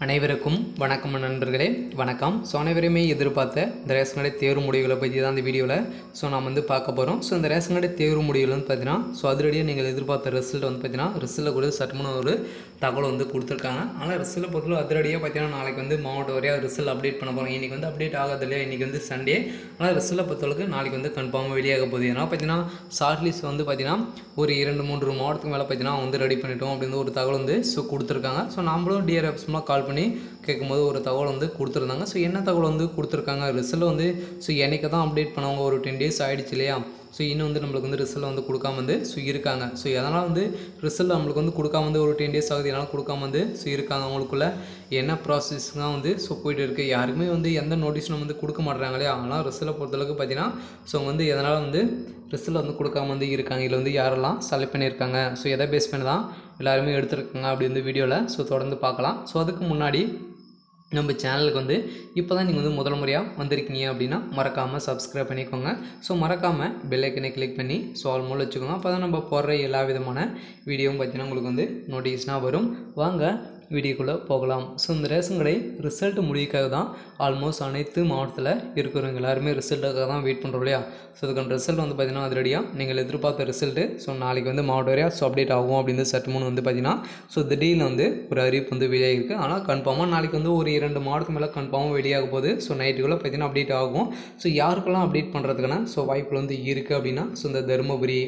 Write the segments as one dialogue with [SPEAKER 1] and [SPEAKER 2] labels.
[SPEAKER 1] அனைவருக்கும் வணக்கம் நண்பர்களே வணக்கம் ஸோ அனைவருமே எதிர்பார்த்த இந்த ரேஷன் கடை தேர்வு முடிவுகளை பற்றி தான் இந்த வீடியோவில் ஸோ நாம் வந்து பார்க்க போகிறோம் ஸோ இந்த ரேஷன் கடை தேர்வு முடிவுகள் வந்து பார்த்தீங்கன்னா ஸோ அதிரடியாக நீங்கள் எதிர்பார்த்த ரிசல்ட் வந்து பார்த்தீங்கன்னா ரிசல்ட்டில் கூட சட்டமான ஒரு தகவல் வந்து கொடுத்துருக்காங்க ஆனால் ரிசல்ட்டை பொறுத்தவரை அதிரடியாக பார்த்தீங்கன்னா நாளைக்கு வந்து மாவட்ட வரையாக ரிசல்ட் அப்டேட் பண்ண போகிறோம் இன்றைக்கி வந்து அப்டேட் ஆகாது இல்லையா இன்றைக்கி வந்து சண்டே ஆனால் ரிசல்ட்டை பொறுத்தளவுக்கு நாளைக்கு வந்து கன்ஃபார்மாக வெளியாக போகுது ஏன்னா பார்த்தீங்கன்னா ஷார்ட் லிஸ்ட் வந்து பார்த்தீங்கன்னா ஒரு இரண்டு மூன்று மாவட்டத்துக்கு மேலே பார்த்தீங்கன்னா வந்து ரெடி பண்ணிட்டோம் அப்படின்னு ஒரு தகவல் வந்து ஸோ கொடுத்துருக்காங்க ஸோ நம்மளும் டிஆர்எஃப்ஸ்லாம் கால் பண்ணி கேட்கும்போது ஒரு தகவல் வந்து கொடுத்துருந்தாங்க ஸோ என்ன தகவல் வந்து கொடுத்துருக்காங்க ரிசல்ட் வந்து ஸோ என்னைக்கு தான் அப்டேட் பண்ணவங்க ஒரு டென் டேஸ் ஆகிடுச்சு இல்லையா ஸோ இன்னும் வந்து நம்மளுக்கு வந்து ரிசல்ட் வந்து கொடுக்காம வந்து ஸோ இருக்காங்க ஸோ எதனால் வந்து ரிசல்ட் நம்மளுக்கு வந்து கொடுக்காம வந்து ஒரு டென் டேஸ் ஆகுது எதனால் கொடுக்காம வந்து ஸோ இருக்காங்க அவங்களுக்குள்ள என்ன ப்ராசஸ் தான் வந்து ஸோ போயிட்டு இருக்குது யாருக்குமே வந்து எந்த நோட்டீஸும் வந்து கொடுக்க மாட்றாங்க இல்லையா ஆனால் ரிசல்ட்டை பொறுத்தளவுக்கு பார்த்தீங்கன்னா ஸோ அவங்க வந்து எதனால் வந்து ரிசல்ட் வந்து கொடுக்காம வந்து இருக்காங்க இதில் வந்து யாரெல்லாம் செலக்ட் பண்ணியிருக்காங்க ஸோ எதை பேஸ் பண்ணி தான் எல்லாருமே எடுத்திருக்காங்க அப்படி வந்து வீடியோவில் ஸோ தொடர்ந்து பார்க்கலாம் ஸோ அதுக்கு முன்னாடி நம்ம சேனலுக்கு வந்து இப்போ தான் நீங்கள் வந்து முதல் முறையாக வந்திருக்கீங்க அப்படின்னா மறக்காமல் சப்ஸ்கிரைப் பண்ணிக்கோங்க ஸோ மறக்காமல் பெல் ஐக்கனை கிளிக் பண்ணி ஸோ ஆல் மூலம் வச்சுக்கோங்க அப்போ தான் நம்ம போடுற எல்லா விதமான வீடியோவும் பார்த்தீங்கன்னா உங்களுக்கு வந்து நோட்டிஃபிகேஷனாக வரும் வாங்க வீடியோக்குள்ளே போகலாம் ஸோ இந்த ரேஷன் கடை ரிசல்ட் முடிவுக்காக தான் ஆல்மோஸ்ட் அனைத்து மாவட்டத்தில் இருக்கிறவங்க எல்லாருமே ரிசல்ட்டுக்காக தான் வெயிட் பண்ணுறோம் இல்லையா ஸோ அதுக்கான ரிசல்ட் வந்து பார்த்தீங்கன்னா அதிரடியாக நீங்கள் எதிர்பார்த்த ரிசல்ட்டு ஸோ நாளைக்கு வந்து மாவட்ட வரையாக ஸோ அப்டேட் ஆகும் அப்படின்னு சற்று முன் வந்து பார்த்தீங்கன்னா ஸோ திடீர்னு வந்து ஒரு அறிவிப்பு வந்து வெளியாகிருக்கு ஆனால் கன்ஃபார்மாக நாளைக்கு வந்து ஒரு இரண்டு மாவட்டத்துக்கு மேலே கன்ஃபார்மாக வெளியாக போகுது ஸோ நைட்டுக்குள்ளே பார்த்தீங்கன்னா அப்டேட் ஆகும் ஸோ யாருக்கெல்லாம் அப்டேட் பண்ணுறதுக்கான ஸோ வாய்ப்புகள் வந்து இருக்குது அப்படின்னா ஸோ இந்த தருமபுரி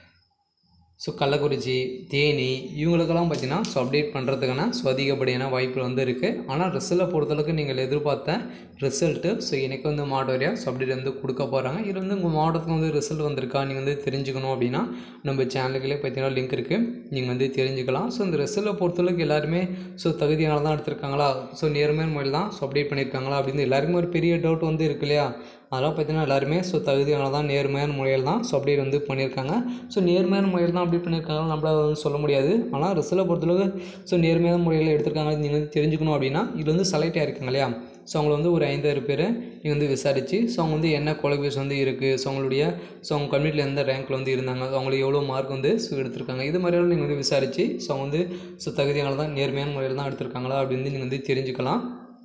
[SPEAKER 1] ஸோ கள்ளக்குறிச்சி தேனி இவங்களுக்கெல்லாம் பார்த்தீங்கன்னா ஸோ அப்டேட் பண்ணுறதுக்கான ஸோ அதிகப்படியான வாய்ப்புகள் வந்து இருக்குது ஆனால் ரிசல்ட்டை பொறுத்தளவுக்கு நீங்கள் எதிர்பார்த்த ரிசல்ட்டு ஸோ எனக்கு வந்து மாவட்ட வரையாக ஸோ அப்டேட் வந்து கொடுக்க போகிறாங்க இது வந்து உங்கள் மாவட்டத்துக்கு வந்து ரிசல்ட் வந்திருக்கா நீங்கள் வந்து தெரிஞ்சுக்கணும் அப்படின்னா நம்ம சேனலுக்குள்ளே பார்த்தீங்கன்னா லிங்க் இருக்குது நீங்கள் வந்து தெரிஞ்சுக்கலாம் ஸோ இந்த ரிசல்ட்டை பொறுத்தளவுக்கு எல்லாருமே ஸோ தகுதியானதாக தான் எடுத்திருக்காங்களா ஸோ நேர்மையான முறையில் தான் ஸோ அப்டேட் பண்ணியிருக்காங்களா அப்படின்னு எல்லாருக்குமே ஒரு பெரிய டவுட் வந்து இருக்கு இல்லையா அதெல்லாம் பார்த்தீங்கன்னா எல்லாருமே ஸோ தகுதியான தான் நேர்மையான முறையில் தான் ஸோ அப்டேட் வந்து பண்ணியிருக்காங்க ஸோ நேர்மையான முறையில் தான் அப்டேட் பண்ணியிருக்காங்க நம்மளால் வந்து சொல்ல முடியாது ஆனால் ரிசல்ட்டை பொறுத்தளவுக்கு ஸோ நேர்மையான முறையில் எடுத்திருக்காங்க நீங்கள் வந்து தெரிஞ்சுக்கணும் அப்படின்னா இது வந்து செலக்ட் ஆகிருக்காங்க இல்லையா ஸோ அவங்கள வந்து ஒரு ஐந்தாயிரம் பேர் நீங்கள் வந்து விசாரித்து ஸோ அவங்க வந்து என்ன குவாலிஃபிகேஷன் வந்து இருக்குது ஸோ அவங்களுடைய ஸோ அவங்க கம்யூனிட்டியில் எந்த ரேங்க்கில் வந்து இருந்தாங்க அவங்களுக்கு எவ்வளோ மார்க் வந்து ஸோ எடுத்திருக்காங்க இது மாதிரியெல்லாம் நீங்கள் வந்து விசாரித்து ஸோ அவங்க வந்து ஸோ தகுதியானதான் தான் நேர்மையான முறையில் தான் எடுத்திருக்காங்களா அப்படின்னு நீங்கள் வந்து தெரிஞ்சுக்கலாம்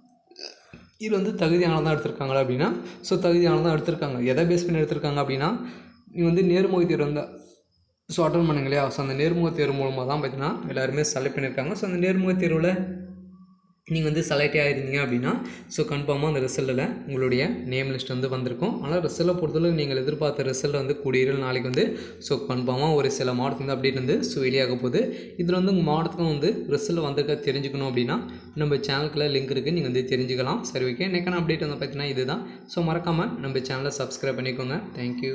[SPEAKER 1] இது வந்து தகுதியானதான் எடுத்திருக்காங்களா அப்படின்னா ஸோ தகுதியானதான் எடுத்திருக்காங்க எதை பேஸ் பண்ணி எடுத்திருக்காங்க அப்படின்னா நீங்கள் வந்து நேர்முக தேர்வு வந்து ஸோ அட்டன் பண்ணுங்க இல்லையா ஸோ அந்த நேர்முக தேர்வு மூலமாக தான் பார்த்தீங்கன்னா எல்லாருமே செலக்ட் பண்ணியிருக்காங்க ஸோ அந்த நேர்முக தேர்வில் நீங்கள் வந்து செலக்ட் ஆகிருந்தீங்க அப்படின்னா ஸோ கன்ஃபார்மாக அந்த ரிசல்ட்டில் உங்களுடைய நேம் லிஸ்ட் வந்து வந்திருக்கும் ஆனால் ரிசல்ட்டை பொறுத்தளவு நீங்கள் எதிர்பார்த்த ரிசல்ட் வந்து கூடிய நாளைக்கு வந்து ஸோ கன்ஃபார்மாக ஒரு சில மாவட்டத்துக்கு வந்து அப்டேட் வந்து ஸோ வெளியாக போகுது இதில் வந்து உங்கள் மாவட்டத்துக்கும் வந்து ரிசல்ட் வந்திருக்க தெரிஞ்சுக்கணும் அப்படின்னா நம்ம சேனலுக்குள்ள லிங்க் இருக்குது நீங்கள் வந்து தெரிஞ்சுக்கலாம் சரி ஓகே நெக்கான அப்டேட் வந்து பார்த்தீங்கன்னா இதுதான் ஸோ மறக்காமல் நம்ம சேனலை சப்ஸ்கிரைப் பண்ணிக்கோங்க தேங்க்யூ